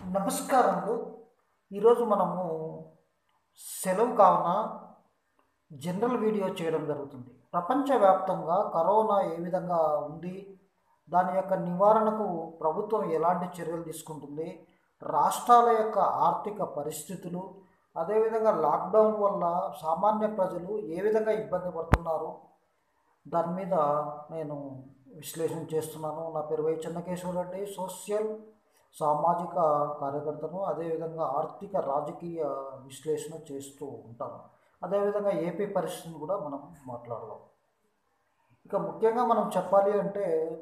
నమస్కారములు ఈరోజు మనము సెలవు కావున జనరల్ వీడియో చేయడం జరుగుతుంది ప్రపంచవ్యాప్తంగా కరోనా ఏ విధంగా ఉంది దాని యొక్క నివారణకు ప్రభుత్వం ఎలాంటి చర్యలు తీసుకుంటుంది రాష్ట్రాల యొక్క ఆర్థిక పరిస్థితులు అదేవిధంగా లాక్డౌన్ వల్ల సామాన్య ప్రజలు ఏ విధంగా ఇబ్బంది పడుతున్నారు దాని మీద నేను విశ్లేషణ చేస్తున్నాను నా పేరు వై చెన్నకేశ్వరరెడ్డి సోషల్ సామాజిక కార్యకర్తను అదేవిధంగా ఆర్థిక రాజకీయ విశ్లేషణ చేస్తూ ఉంటాను అదేవిధంగా ఏపీ పరిస్థితిని కూడా మనం మాట్లాడదాం ఇక ముఖ్యంగా మనం చెప్పాలి అంటే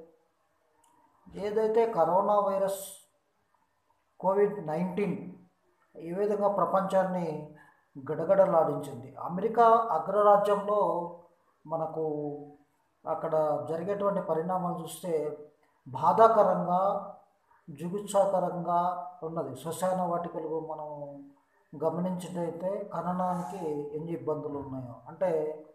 ఏదైతే కరోనా వైరస్ కోవిడ్ నైన్టీన్ ఏ విధంగా ప్రపంచాన్ని గడగడలాడించింది అమెరికా అగ్రరాజ్యంలో మనకు అక్కడ జరిగేటువంటి పరిణామాలు చూస్తే బాధాకరంగా జుగుత్సాకరంగా ఉన్నది శ్మశాన వాటికలు మనం గమనించినట్లయితే ఖననానికి ఎన్ని ఇబ్బందులు ఉన్నాయో అంటే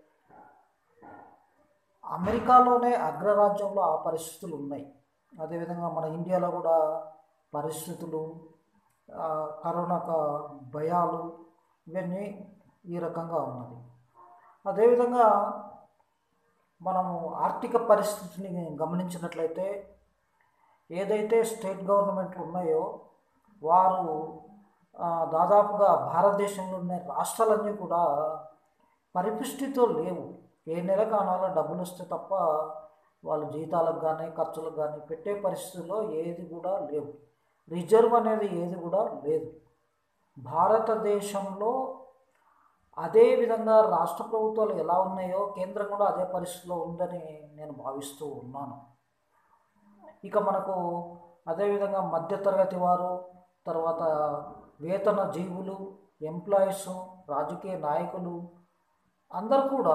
అమెరికాలోనే అగ్రరాజ్యంలో ఆ పరిస్థితులు ఉన్నాయి అదేవిధంగా మన ఇండియాలో కూడా పరిస్థితులు ఆ, కరోనా క- భయాలు ఇవన్నీ ఈ రకంగా ఉన్నది అదేవిధంగా మనము ఆర్థిక పరిస్థితిని గమనించినట్లయితే ఏదైతే స్టేట్ గవర్నమెంట్లు ఉన్నాయో వారు ఆ, దాదాపుగా భారతదేశంలో ఉన్న రాష్ట్రాలన్నీ కూడా పరిపుష్టితో లేవు ఏ నెల కానాలో డబ్బులు వస్తే తప్ప వాళ్ళ జీతాలకు కానీ ఖర్చులకు కానీ పెట్టే పరిస్థితుల్లో ఏది కూడా లేవు రిజర్వ్ అనేది ఏది కూడా లేదు భారతదేశంలో అదే విధంగా రాష్ట్ర ప్రభుత్వాలు ఎలా ఉన్నాయో కేంద్రం కూడా అదే పరిస్థితిలో ఉందని నేను భావిస్తూ ఉన్నాను ఇక మనకు అదేవిధంగా మధ్యతరగతి వారు తర్వాత వేతన జీవులు ఎంప్లాయీస్ రాజకీయ నాయకులు అందరు కూడా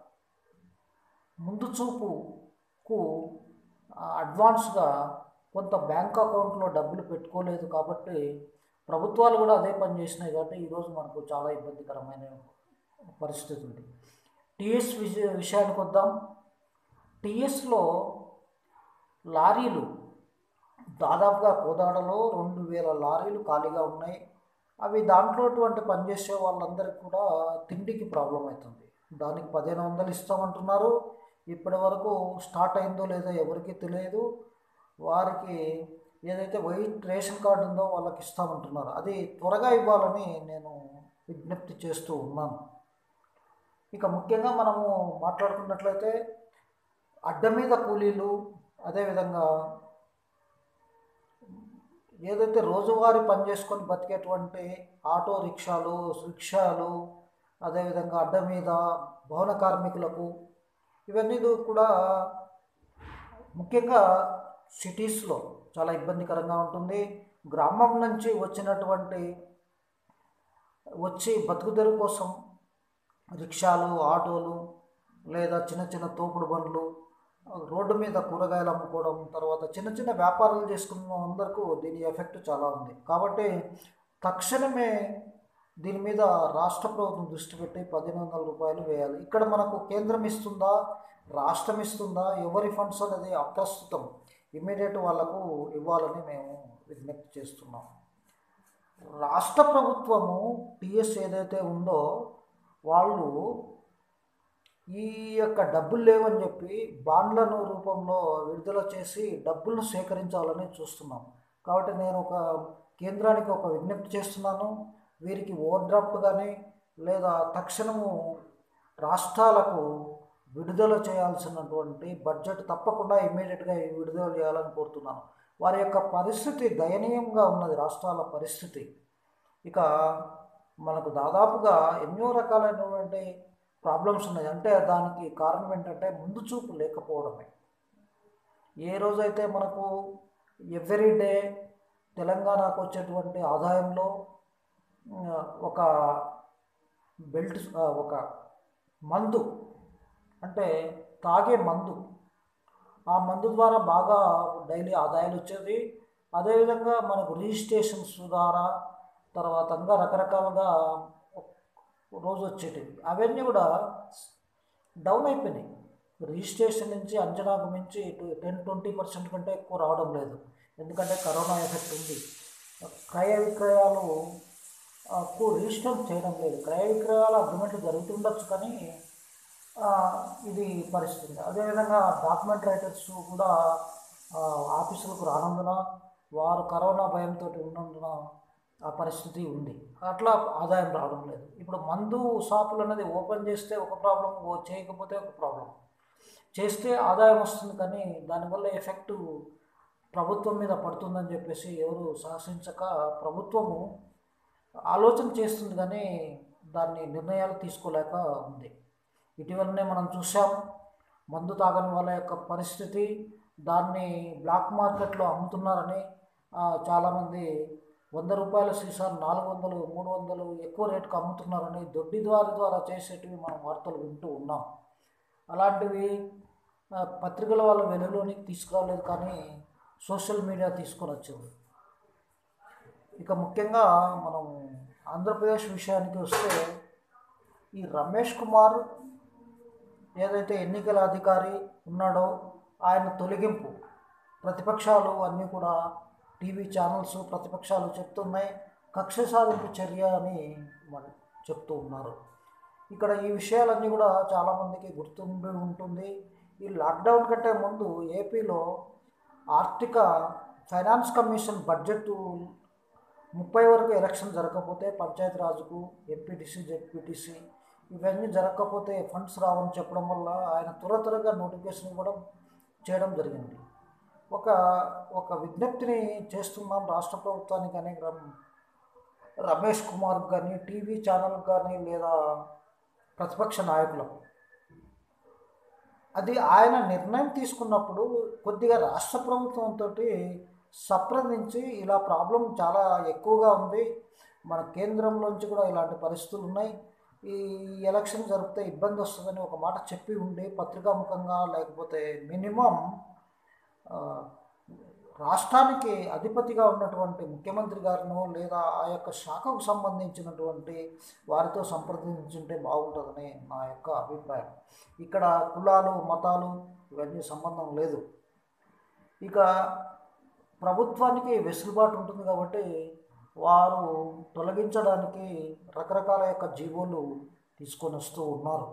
ముందు చూపుకు ఆ, అడ్వాన్స్గా కొంత బ్యాంక్ అకౌంట్లో డబ్బులు పెట్టుకోలేదు కాబట్టి ప్రభుత్వాలు కూడా అదే పని చేసినాయి కాబట్టి ఈరోజు మనకు చాలా ఇబ్బందికరమైన పరిస్థితి ఉంది టీఎస్ విషయ విషయానికి వద్దాం టీఎస్లో లారీలు దాదాపుగా కోదాడలో రెండు వేల లారీలు ఖాళీగా ఉన్నాయి అవి దాంట్లో అటువంటి పనిచేసే వాళ్ళందరికీ కూడా తిండికి ప్రాబ్లం అవుతుంది దానికి పదిహేను వందలు ఇస్తామంటున్నారు ఇప్పటి వరకు స్టార్ట్ అయిందో లేదో ఎవరికీ తెలియదు వారికి ఏదైతే వైట్ రేషన్ కార్డు ఉందో వాళ్ళకి ఇస్తామంటున్నారు అది త్వరగా ఇవ్వాలని నేను విజ్ఞప్తి చేస్తూ ఉన్నాను ఇక ముఖ్యంగా మనము మాట్లాడుకున్నట్లయితే అడ్డ మీద కూలీలు అదేవిధంగా ఏదైతే రోజువారీ పని చేసుకొని బతికేటువంటి ఆటో రిక్షాలు రిక్షాలు అదేవిధంగా అడ్డ మీద భవన కార్మికులకు ఇవన్నీ కూడా ముఖ్యంగా సిటీస్లో చాలా ఇబ్బందికరంగా ఉంటుంది గ్రామం నుంచి వచ్చినటువంటి వచ్చి బతుకుదెరు కోసం రిక్షాలు ఆటోలు లేదా చిన్న చిన్న తోపుడు బండ్లు రోడ్డు మీద కూరగాయలు అమ్ముకోవడం తర్వాత చిన్న చిన్న వ్యాపారాలు చేసుకున్న అందరికీ దీని ఎఫెక్ట్ చాలా ఉంది కాబట్టి తక్షణమే దీని మీద రాష్ట్ర ప్రభుత్వం దృష్టి పెట్టి పదిహేను వందల రూపాయలు వేయాలి ఇక్కడ మనకు కేంద్రం ఇస్తుందా రాష్ట్రం ఇస్తుందా ఎవరి ఫండ్స్ అనేది అప్రస్తుతం ఇమీడియట్ వాళ్ళకు ఇవ్వాలని మేము విజ్ఞప్తి చేస్తున్నాం రాష్ట్ర ప్రభుత్వము టిఎస్ ఏదైతే ఉందో వాళ్ళు ఈ యొక్క డబ్బులు లేవని చెప్పి బాండ్లను రూపంలో విడుదల చేసి డబ్బులను సేకరించాలని చూస్తున్నాం కాబట్టి నేను ఒక కేంద్రానికి ఒక విజ్ఞప్తి చేస్తున్నాను వీరికి ఓవర్ డ్రాఫ్ట్ కానీ లేదా తక్షణము రాష్ట్రాలకు విడుదల చేయాల్సినటువంటి బడ్జెట్ తప్పకుండా ఇమీడియట్గా విడుదల చేయాలని కోరుతున్నాను వారి యొక్క పరిస్థితి దయనీయంగా ఉన్నది రాష్ట్రాల పరిస్థితి ఇక మనకు దాదాపుగా ఎన్నో రకాలైనటువంటి ప్రాబ్లమ్స్ ఉన్నాయి అంటే దానికి కారణం ఏంటంటే ముందు చూపు లేకపోవడమే ఏ రోజైతే మనకు ఎవ్రీ డే తెలంగాణకు వచ్చేటువంటి ఆదాయంలో ఆ, ఒక బెల్ట్ ఆ, ఒక మందు అంటే తాగే మందు ఆ మందు ద్వారా బాగా డైలీ ఆదాయాలు వచ్చేది అదేవిధంగా మనకు రిజిస్ట్రేషన్స్ ద్వారా తర్వాత ఇంకా రకరకాలుగా రోజు వచ్చేటివి అవన్నీ కూడా డౌన్ అయిపోయినాయి రిజిస్ట్రేషన్ నుంచి అంచనాకు మించి టెన్ ట్వంటీ పర్సెంట్ కంటే ఎక్కువ రావడం లేదు ఎందుకంటే కరోనా ఎఫెక్ట్ ఉంది క్రయ విక్రయాలు ఆ, కు రిజిస్టర్ చేయడం లేదు క్రయ విక్రయాల అగ్రిమెంట్లు జరుగుతుండొచ్చు కానీ ఆ, ఇది పరిస్థితి అదేవిధంగా డాక్యుమెంట్ రైటర్స్ కూడా ఆ, ఆఫీసులకు రానందున వారు కరోనా భయంతో ఉన్నందున ఆ పరిస్థితి ఉంది అట్లా ఆదాయం రావడం లేదు ఇప్పుడు మందు షాపులు అనేది ఓపెన్ చేస్తే ఒక ప్రాబ్లం ఓ చేయకపోతే ఒక ప్రాబ్లం చేస్తే ఆదాయం వస్తుంది కానీ దానివల్ల ఎఫెక్ట్ ప్రభుత్వం మీద పడుతుందని చెప్పేసి ఎవరు సాహసించక ప్రభుత్వము ఆలోచన చేస్తుంది కానీ దాన్ని నిర్ణయాలు తీసుకోలేక ఉంది ఇటీవలనే మనం చూసాం మందు తాగని వాళ్ళ యొక్క పరిస్థితి దాన్ని బ్లాక్ మార్కెట్లో అమ్ముతున్నారని ఆ, చాలామంది వంద రూపాయల సీసాలు నాలుగు వందలు మూడు వందలు ఎక్కువ రేటుకు అమ్ముతున్నారని దొడ్డి ద్వారా ద్వారా చేసేటివి మనం వార్తలు వింటూ ఉన్నాం అలాంటివి ఆ, పత్రికల వాళ్ళ వెలుగులోనికి తీసుకురాలేదు కానీ సోషల్ మీడియా తీసుకొని వచ్చింది ఇక ముఖ్యంగా మనం ఆంధ్రప్రదేశ్ విషయానికి వస్తే ఈ రమేష్ కుమార్ ఏదైతే ఎన్నికల అధికారి ఉన్నాడో ఆయన తొలగింపు ప్రతిపక్షాలు అన్నీ కూడా టీవీ ఛానల్స్ ప్రతిపక్షాలు చెప్తున్నాయి కక్ష సాధింపు చర్య అని మరి చెప్తూ ఉన్నారు ఇక్కడ ఈ విషయాలన్నీ కూడా చాలామందికి గుర్తుండి ఉంటుంది ఈ లాక్డౌన్ కంటే ముందు ఏపీలో ఆర్థిక ఫైనాన్స్ కమిషన్ బడ్జెట్ ముప్పై వరకు ఎలక్షన్ జరగకపోతే పంచాయతీ రాజుకు ఎంపీటీసీ జెడ్పీటీసీ ఇవన్నీ జరగకపోతే ఫండ్స్ రావని చెప్పడం వల్ల ఆయన త్వర త్వరగా నోటిఫికేషన్ ఇవ్వడం చేయడం జరిగింది ఒక ఒక విజ్ఞప్తిని చేస్తున్నాం రాష్ట్ర ప్రభుత్వానికి కానీ రమ్- రమేష్ కుమార్ కానీ టీవీ ఛానల్ కానీ లేదా ప్రతిపక్ష నాయకులకు అది ఆయన నిర్ణయం తీసుకున్నప్పుడు కొద్దిగా రాష్ట్ర ప్రభుత్వంతో సంప్రదించి ఇలా ప్రాబ్లం చాలా ఎక్కువగా ఉంది మన కేంద్రంలోంచి కూడా ఇలాంటి పరిస్థితులు ఉన్నాయి ఈ ఎలక్షన్ జరిపితే ఇబ్బంది వస్తుందని ఒక మాట చెప్పి ఉండి పత్రికాముఖంగా లేకపోతే మినిమం ఆ, రాష్ట్రానికి అధిపతిగా ఉన్నటువంటి ముఖ్యమంత్రి గారినో లేదా ఆ యొక్క శాఖకు సంబంధించినటువంటి వారితో సంప్రదించుంటే బాగుంటుందని నా యొక్క అభిప్రాయం ఇక్కడ కులాలు మతాలు ఇవన్నీ సంబంధం లేదు ఇక ప్రభుత్వానికి వెసులుబాటు ఉంటుంది కాబట్టి వారు తొలగించడానికి రకరకాల యొక్క జీవోలు తీసుకొని వస్తూ ఉన్నారు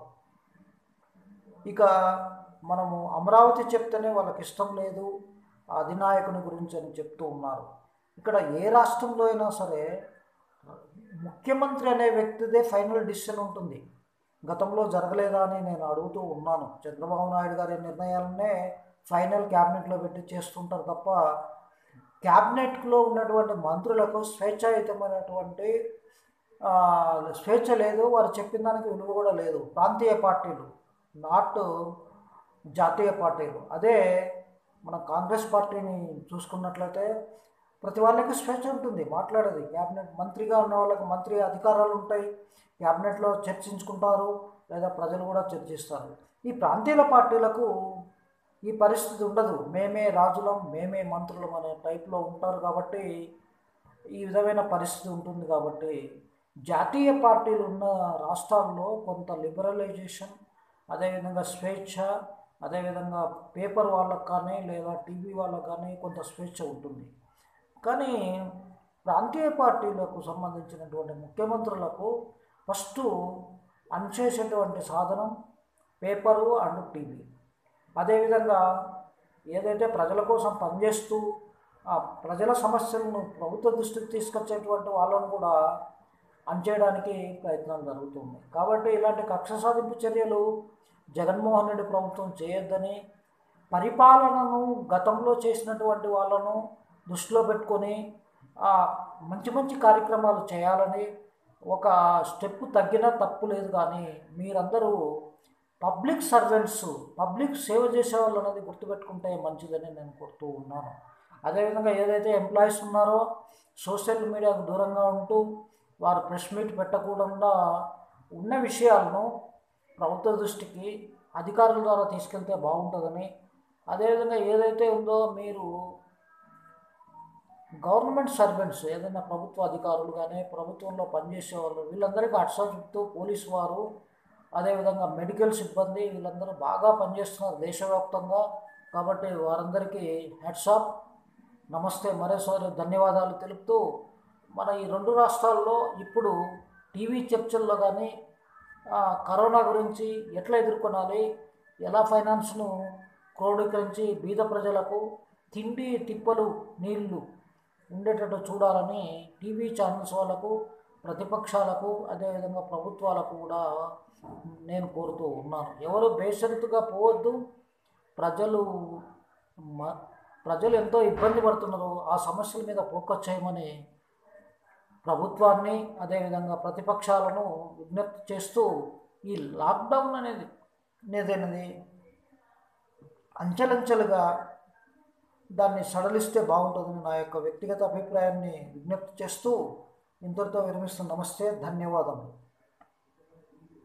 ఇక మనము అమరావతి చెప్తేనే వాళ్ళకి ఇష్టం లేదు ఆ అధినాయకుని గురించి అని చెప్తూ ఉన్నారు ఇక్కడ ఏ రాష్ట్రంలో అయినా సరే ముఖ్యమంత్రి అనే వ్యక్తిదే ఫైనల్ డిసిషన్ ఉంటుంది గతంలో జరగలేదా అని నేను అడుగుతూ ఉన్నాను చంద్రబాబు నాయుడు గారి నిర్ణయాలనే ఫైనల్ క్యాబినెట్లో పెట్టి చేస్తుంటారు తప్ప క్యాబినెట్లో ఉన్నటువంటి మంత్రులకు స్వేచ్ఛాయుతమైనటువంటి ఆ, స్వేచ్ఛ లేదు వారు చెప్పిన దానికి విలువ కూడా లేదు ప్రాంతీయ పార్టీలు నాట్ జాతీయ పార్టీలు అదే మన కాంగ్రెస్ పార్టీని చూసుకున్నట్లయితే ప్రతి వాళ్ళకి స్వేచ్ఛ ఉంటుంది మాట్లాడేది క్యాబినెట్ మంత్రిగా ఉన్న వాళ్ళకి మంత్రి అధికారాలు ఉంటాయి క్యాబినెట్లో చర్చించుకుంటారు లేదా ప్రజలు కూడా చర్చిస్తారు ఈ ప్రాంతీయ పార్టీలకు ఈ పరిస్థితి ఉండదు మేమే రాజులం మేమే మంత్రులం అనే టైప్లో ఉంటారు కాబట్టి ఈ విధమైన పరిస్థితి ఉంటుంది కాబట్టి జాతీయ పార్టీలు ఉన్న రాష్ట్రాల్లో కొంత లిబరలైజేషన్ అదేవిధంగా స్వేచ్ఛ అదేవిధంగా పేపర్ వాళ్ళకు కానీ లేదా టీవీ వాళ్ళకు కానీ కొంత స్వేచ్ఛ ఉంటుంది కానీ ప్రాంతీయ పార్టీలకు సంబంధించినటువంటి ముఖ్యమంత్రులకు ఫస్ట్ అణచేసేటువంటి సాధనం పేపరు అండ్ టీవీ అదేవిధంగా ఏదైతే ప్రజల కోసం పనిచేస్తూ ఆ ప్రజల సమస్యలను ప్రభుత్వ దృష్టికి తీసుకొచ్చేటువంటి వాళ్ళను కూడా అణచేయడానికి ప్రయత్నాలు జరుగుతున్నాయి కాబట్టి ఇలాంటి కక్ష సాధింపు చర్యలు జగన్మోహన్ రెడ్డి ప్రభుత్వం చేయొద్దని పరిపాలనను గతంలో చేసినటువంటి వాళ్ళను దృష్టిలో పెట్టుకొని ఆ, మంచి మంచి కార్యక్రమాలు చేయాలని ఒక స్టెప్ తగ్గినా తప్పు లేదు కానీ మీరందరూ పబ్లిక్ సర్వెంట్స్ పబ్లిక్ సేవ చేసే వాళ్ళు అనేది గుర్తుపెట్టుకుంటే మంచిదని నేను కోరుతూ ఉన్నాను అదేవిధంగా ఏదైతే ఎంప్లాయీస్ ఉన్నారో సోషల్ మీడియాకు దూరంగా ఉంటూ వారు ప్రెస్ మీట్ పెట్టకుండా ఉన్న విషయాలను ప్రభుత్వ దృష్టికి అధికారుల ద్వారా తీసుకెళ్తే బాగుంటుందని అదేవిధంగా ఏదైతే ఉందో మీరు గవర్నమెంట్ సర్వెంట్స్ ఏదైనా ప్రభుత్వ అధికారులు కానీ ప్రభుత్వంలో పనిచేసే వాళ్ళు వీళ్ళందరికీ అట్సా చెప్తూ పోలీసు వారు అదేవిధంగా మెడికల్ సిబ్బంది వీళ్ళందరూ బాగా పనిచేస్తున్నారు దేశవ్యాప్తంగా కాబట్టి వారందరికీ హెడ్సాప్ నమస్తే మరోసారి ధన్యవాదాలు తెలుపుతూ మన ఈ రెండు రాష్ట్రాల్లో ఇప్పుడు టీవీ చర్చల్లో కానీ కరోనా గురించి ఎట్లా ఎదుర్కొనాలి ఎలా ఫైనాన్స్ను క్రోడీకరించి బీద ప్రజలకు తిండి తిప్పలు నీళ్లు ఉండేటట్టు చూడాలని టీవీ ఛానల్స్ వాళ్ళకు ప్రతిపక్షాలకు అదేవిధంగా ప్రభుత్వాలకు కూడా నేను కోరుతూ ఉన్నాను ఎవరు బేషరతుగా పోవద్దు ప్రజలు మ ప్రజలు ఎంతో ఇబ్బంది పడుతున్నారు ఆ సమస్యల మీద ఫోకస్ చేయమని ప్రభుత్వాన్ని అదేవిధంగా ప్రతిపక్షాలను విజ్ఞప్తి చేస్తూ ఈ లాక్డౌన్ అనేది అనేది అనేది అంచెలంచెలుగా దాన్ని సడలిస్తే బాగుంటుందని నా యొక్క వ్యక్తిగత అభిప్రాయాన్ని విజ్ఞప్తి చేస్తూ ఇంతటితో విరమిస్తున్న నమస్తే ధన్యవాదములు